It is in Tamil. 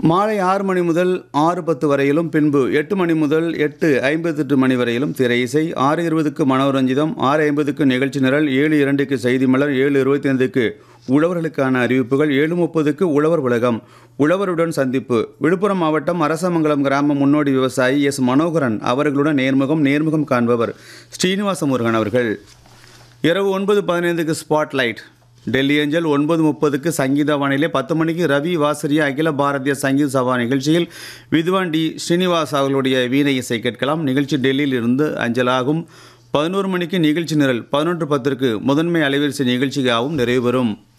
மாலை ஆறு மணி முதல் ஆறு பத்து வரையிலும் பின்பு எட்டு மணி முதல் எட்டு ஐம்பத்தெட்டு மணி வரையிலும் திரை இசை ஆறு இருபதுக்கு மனோரஞ்சிதம் ஆறு ஐம்பதுக்கு நிகழ்ச்சி நிரல் ஏழு இரண்டுக்கு செய்தி மலர் ஏழு இருபத்தி ஐந்துக்கு உழவர்களுக்கான அறிவிப்புகள் ஏழு முப்பதுக்கு உழவர் உலகம் உழவருடன் சந்திப்பு விழுப்புரம் மாவட்டம் அரசமங்கலம் கிராம முன்னோடி விவசாயி எஸ் மனோகரன் அவர்களுடன் நேர்முகம் நேர்முகம் காண்பவர் ஸ்ரீனிவாச முருகன் அவர்கள் இரவு ஒன்பது பதினைந்துக்கு ஸ்பாட்லைட் டெல்லி ஏஞ்சல் ஒன்பது முப்பதுக்கு சங்கீத வானிலை பத்து மணிக்கு ரவி வாசரியா அகில பாரதிய சங்கீத சபா நிகழ்ச்சியில் வித்வான் டி ஸ்ரீனிவாஸ் அவர்களுடைய வீணை இசை கேட்கலாம் நிகழ்ச்சி டெல்லியில் இருந்து அஞ்சலாகும் பதினோரு மணிக்கு நிகழ்ச்சி நிரல் பதினொன்று பத்திற்கு முதன்மை அலைவரிசை நிகழ்ச்சியாகவும் நிறைவு பெறும்